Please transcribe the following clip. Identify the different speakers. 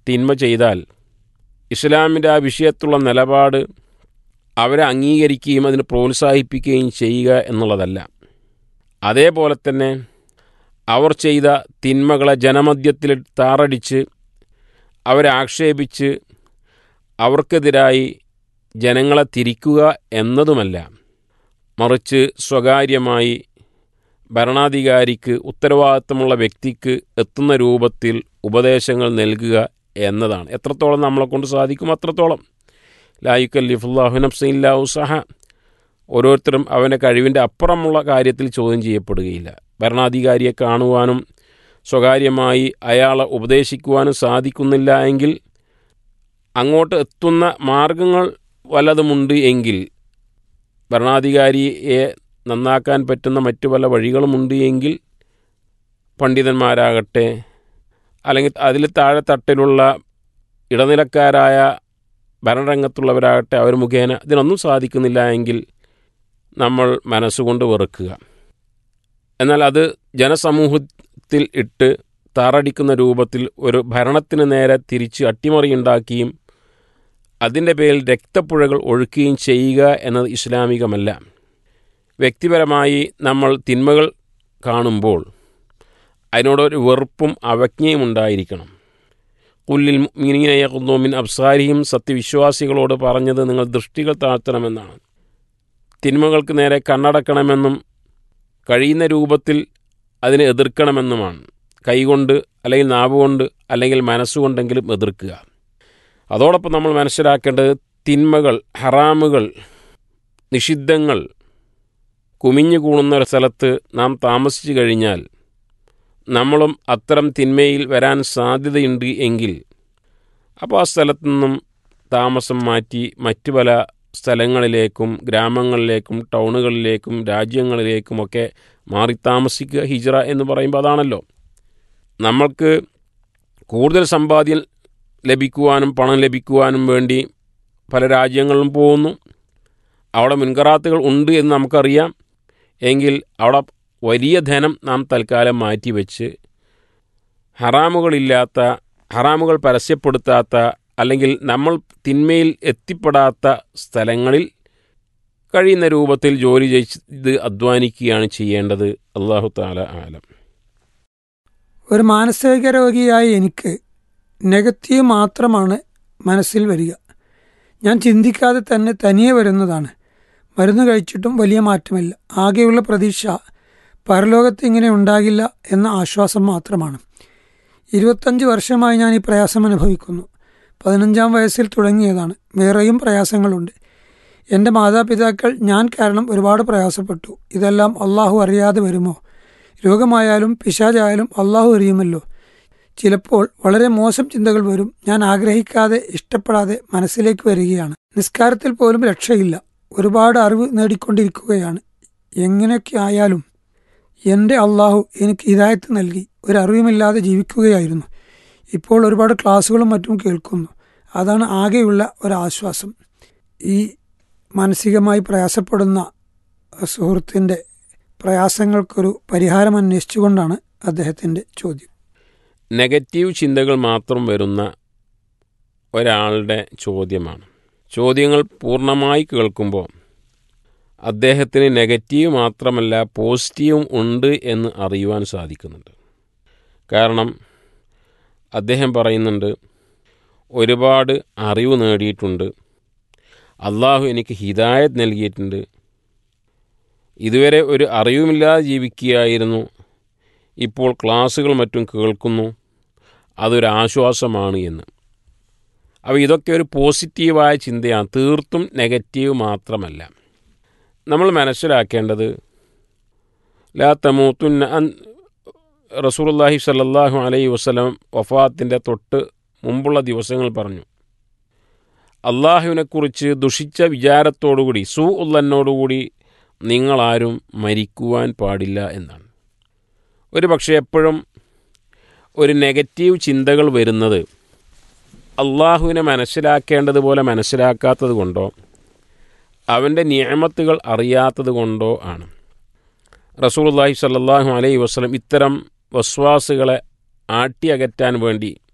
Speaker 1: തിന്മ ചെയ്താൽ ഇസ്ലാമിൻ്റെ ആ വിഷയത്തുള്ള നിലപാട് അവരെ അംഗീകരിക്കുകയും അതിന് പ്രോത്സാഹിപ്പിക്കുകയും ചെയ്യുക എന്നുള്ളതല്ല അതേപോലെ തന്നെ അവർ ചെയ്ത തിന്മകളെ ജനമധ്യത്തിൽ താറടിച്ച് അവരെ ആക്ഷേപിച്ച് അവർക്കെതിരായി ജനങ്ങളെ തിരിക്കുക എന്നതുമല്ല മറിച്ച് സ്വകാര്യമായി ഭരണാധികാരിക്ക് ഉത്തരവാദിത്തമുള്ള വ്യക്തിക്ക് എത്തുന്ന രൂപത്തിൽ ഉപദേശങ്ങൾ നൽകുക എന്നതാണ് എത്രത്തോളം നമ്മളെ കൊണ്ട് സാധിക്കും അത്രത്തോളം ലായുക്കല്ലിഫുല്ലാഹു നഫ്സില്ലാഹു സഹ ഓരോരുത്തരും അവൻ്റെ കഴിവിൻ്റെ അപ്പുറമുള്ള കാര്യത്തിൽ ചോദ്യം ചെയ്യപ്പെടുകയില്ല ഭരണാധികാരിയെ കാണുവാനും സ്വകാര്യമായി അയാളെ ഉപദേശിക്കുവാനും സാധിക്കുന്നില്ല എങ്കിൽ അങ്ങോട്ട് എത്തുന്ന മാർഗങ്ങൾ വല്ലതുമുണ്ട് എങ്കിൽ ഭരണാധികാരിയെ നന്നാക്കാൻ പറ്റുന്ന മറ്റു പല വഴികളുമുണ്ട് എങ്കിൽ പണ്ഡിതന്മാരാകട്ടെ അല്ലെങ്കിൽ അതിൽ താഴെ തട്ടിലുള്ള ഇടനിലക്കാരായ ഭരണരംഗത്തുള്ളവരാകട്ടെ അവർ മുഖേന ഇതിനൊന്നും സാധിക്കുന്നില്ല എങ്കിൽ നമ്മൾ മനസ്സുകൊണ്ട് വെറുക്കുക എന്നാൽ അത് ജനസമൂഹത്തിൽ ഇട്ട് താറടിക്കുന്ന രൂപത്തിൽ ഒരു ഭരണത്തിന് നേരെ തിരിച്ച് അട്ടിമറിയുണ്ടാക്കിയും അതിൻ്റെ പേരിൽ രക്തപ്പുഴകൾ ഒഴുക്കുകയും ചെയ്യുക എന്നത് ഇസ്ലാമികമല്ല വ്യക്തിപരമായി നമ്മൾ തിന്മകൾ കാണുമ്പോൾ അതിനോടൊരു വെറുപ്പും അവജ്ഞയും ഉണ്ടായിരിക്കണം കുല്ലിൽ മീനയകുന്നോമിൻ അബ്സാരിയും സത്യവിശ്വാസികളോട് പറഞ്ഞത് നിങ്ങൾ ദൃഷ്ടികൾ താഴ്ത്തണമെന്നാണ് തിന്മകൾക്ക് നേരെ കണ്ണടക്കണമെന്നും കഴിയുന്ന രൂപത്തിൽ അതിനെ എതിർക്കണമെന്നുമാണ് കൈകൊണ്ട് അല്ലെങ്കിൽ നാവുകൊണ്ട് അല്ലെങ്കിൽ മനസ്സുകൊണ്ടെങ്കിലും എതിർക്കുക അതോടൊപ്പം നമ്മൾ മനസ്സിലാക്കേണ്ടത് തിന്മകൾ ഹറാമുകൾ നിഷിദ്ധങ്ങൾ കുമിഞ്ഞു കൂടുന്ന ഒരു സ്ഥലത്ത് നാം താമസിച്ചു കഴിഞ്ഞാൽ നമ്മളും അത്തരം തിന്മയിൽ വരാൻ സാധ്യതയുണ്ട് എങ്കിൽ അപ്പോൾ ആ സ്ഥലത്തു നിന്നും താമസം മാറ്റി മറ്റു പല സ്ഥലങ്ങളിലേക്കും ഗ്രാമങ്ങളിലേക്കും ടൗണുകളിലേക്കും രാജ്യങ്ങളിലേക്കുമൊക്കെ മാറി താമസിക്കുക ഹിജ്റ എന്ന് പറയുമ്പോൾ അതാണല്ലോ നമ്മൾക്ക് കൂടുതൽ സമ്പാദ്യം ലഭിക്കുവാനും പണം ലഭിക്കുവാനും വേണ്ടി പല രാജ്യങ്ങളിലും പോകുന്നു അവിടെ മുൻകറാത്തുകൾ ഉണ്ട് എന്ന് നമുക്കറിയാം എങ്കിൽ അവിടെ വലിയ ധനം നാം തൽക്കാലം മാറ്റിവെച്ച് ഹറാമുകളില്ലാത്ത ഹറാമുകൾ പരസ്യപ്പെടുത്താത്ത അല്ലെങ്കിൽ നമ്മൾ തിന്മയിൽ എത്തിപ്പെടാത്ത സ്ഥലങ്ങളിൽ കഴിയുന്ന രൂപത്തിൽ ജോലി ചെയ്ത് അധ്വാനിക്കുകയാണ് ചെയ്യേണ്ടത് അള്ളാഹു താല ആലം
Speaker 2: ഒരു മാനസിക രോഗിയായ എനിക്ക് നെഗറ്റീവ് മാത്രമാണ് മനസ്സിൽ വരിക ഞാൻ ചിന്തിക്കാതെ തന്നെ തനിയെ വരുന്നതാണ് മരുന്ന് കഴിച്ചിട്ടും വലിയ മാറ്റമില്ല ആകെയുള്ള പ്രതീക്ഷ പരലോകത്ത് ഇങ്ങനെ ഉണ്ടാകില്ല എന്ന ആശ്വാസം മാത്രമാണ് ഇരുപത്തഞ്ച് വർഷമായി ഞാൻ ഈ പ്രയാസം അനുഭവിക്കുന്നു പതിനഞ്ചാം വയസ്സിൽ തുടങ്ങിയതാണ് വേറെയും പ്രയാസങ്ങളുണ്ട് എൻ്റെ മാതാപിതാക്കൾ ഞാൻ കാരണം ഒരുപാട് പ്രയാസപ്പെട്ടു ഇതെല്ലാം അള്ളാഹു അറിയാതെ വരുമോ രോഗമായാലും പിശാചായാലും അള്ളാഹു അറിയുമല്ലോ ചിലപ്പോൾ വളരെ മോശം ചിന്തകൾ വരും ഞാൻ ആഗ്രഹിക്കാതെ ഇഷ്ടപ്പെടാതെ മനസ്സിലേക്ക് വരികയാണ് നിസ്കാരത്തിൽ പോലും രക്ഷയില്ല ഒരുപാട് അറിവ് നേടിക്കൊണ്ടിരിക്കുകയാണ് എങ്ങനെയൊക്കെ ആയാലും എൻ്റെ അള്ളാഹു എനിക്ക് ഹിദായത്ത് നൽകി ഒരു അറിവുമില്ലാതെ ജീവിക്കുകയായിരുന്നു ഇപ്പോൾ ഒരുപാട് ക്ലാസ്സുകളും മറ്റും കേൾക്കുന്നു അതാണ് ആകെയുള്ള ഒരാശ്വാസം ഈ മാനസികമായി പ്രയാസപ്പെടുന്ന സുഹൃത്തിൻ്റെ പ്രയാസങ്ങൾക്കൊരു പരിഹാരം അന്വേഷിച്ചുകൊണ്ടാണ് അദ്ദേഹത്തിൻ്റെ ചോദ്യം
Speaker 1: നെഗറ്റീവ് ചിന്തകൾ മാത്രം വരുന്ന ഒരാളുടെ ചോദ്യമാണ് ചോദ്യങ്ങൾ പൂർണ്ണമായി കേൾക്കുമ്പോൾ അദ്ദേഹത്തിന് നെഗറ്റീവ് മാത്രമല്ല പോസിറ്റീവും ഉണ്ട് എന്ന് അറിയുവാൻ സാധിക്കുന്നുണ്ട് കാരണം അദ്ദേഹം പറയുന്നുണ്ട് ഒരുപാട് അറിവ് നേടിയിട്ടുണ്ട് അള്ളാഹു എനിക്ക് ഹിദായത് നൽകിയിട്ടുണ്ട് ഇതുവരെ ഒരു അറിവുമില്ലാതെ ജീവിക്കുകയായിരുന്നു ഇപ്പോൾ ക്ലാസ്സുകൾ മറ്റും കേൾക്കുന്നു അതൊരു ആശ്വാസമാണ് എന്ന് അപ്പോൾ ഇതൊക്കെ ഒരു പോസിറ്റീവായ ചിന്തയാണ് തീർത്തും നെഗറ്റീവ് മാത്രമല്ല നമ്മൾ മനസ്സിലാക്കേണ്ടത് ലാ തമൂത്തുന്ന അൻ റസൂലുള്ളാഹി സല്ലല്ലാഹു അലൈഹി വസല്ലം വഫാത്തിൻ്റെ തൊട്ട് മുമ്പുള്ള ദിവസങ്ങൾ പറഞ്ഞു അള്ളാഹുവിനെക്കുറിച്ച് ദുഷിച്ച വിചാരത്തോടുകൂടി സു ഉള്ളനോടുകൂടി നിങ്ങളാരും മരിക്കുവാൻ പാടില്ല എന്നാണ് ഒരു പക്ഷേ എപ്പോഴും ഒരു നെഗറ്റീവ് ചിന്തകൾ വരുന്നത് അള്ളാഹുവിനെ മനസ്സിലാക്കേണ്ടതുപോലെ മനസ്സിലാക്കാത്തത് കൊണ്ടോ അവൻ്റെ നിയമത്തുകൾ അറിയാത്തത് കൊണ്ടോ ആണ് റസൂലുള്ളാഹി സ്വല്ലല്ലാഹു അലൈഹി വസ്ലം ഇത്തരം വസ്വാസുകളെ ആട്ടിയകറ്റാൻ വേണ്ടി